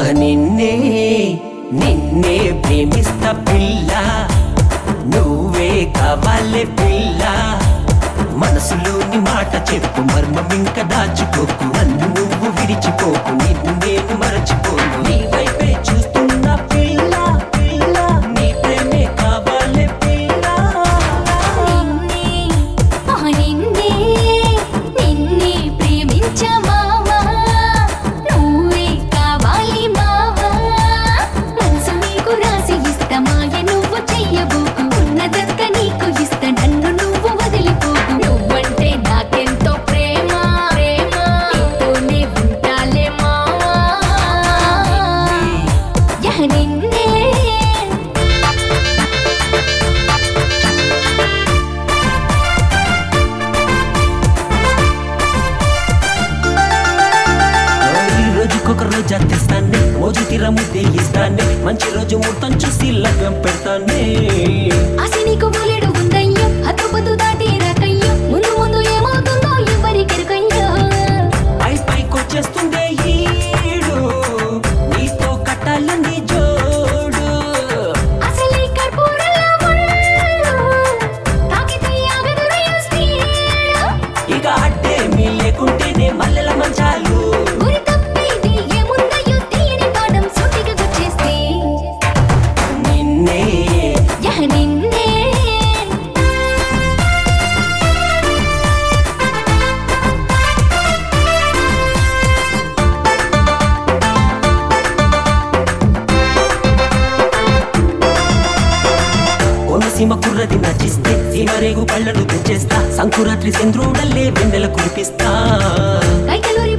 నిన్నే నిన్నే ప్రేమిస్తా పిల్ల నువ్వే కావాలే పిల్ల మనసులోని మాట చెప్పు మర్మం ఇంకా దాచుకోకు నన్ను నువ్వు విడిచిపోకు నిన్ను నేను మరచిపోను నీ వైపే చూస్తున్నా పిల్ల పిల్ల నీ ప్రేమే కావాలే పిల్ల నిన్నే ఆ నిన్నే నిన్నే ప్రేమించా మావా నువ్వే కావాలి మావా మనసు నీకు రాసి ఇస్తా మాయ నువ్వు చెయ్యబోకు ఉన్నదంత నీకు ఇస్తా నన్ను నువ్వు వదిలిపోకు నువ్వంటే నాకెంతో ప్రేమ ప్రేమ నీతోనే ఉంటాలే మావా యా నిన్నే ఈ రోజుకొక రోజా తెస్తానే మోజు తీర ముద్దే ఇస్తానే మంచి రోజు ముహూర్తం చూసి లగ్గం పెడతానే ఆశ నీకు బోలెడు ఉందయ్యో హద్దుపద్దు దాటి రాకయ్యో ముందు ముందు ఏమవుతుందో ఎవరికెరుకయ్యో పై పైకొచ్చేస్తుందే ఈడు నీతో కట్టాలని జోడు అసలే కర్పూరలా ఉన్ను తాకితే ఆగదురయ్యో స్పీడు ఇక అడ్డేమీ లేకుంటేనే మల్లెల మంచాలు గురి తప్పేది ఏముందయ్యో తీయని పాఠం సూటిగా గుచ్చేస్తే నిన్నే యహ నిన్నే కోనసీమ కుర్రది నచ్చిస్తే సీమరేగు పళ్ళను తెచ్చేస్తా సంకురాత్రి చంద్రుడల్లే వెన్నెల కురిపిస్తా కైకలూరి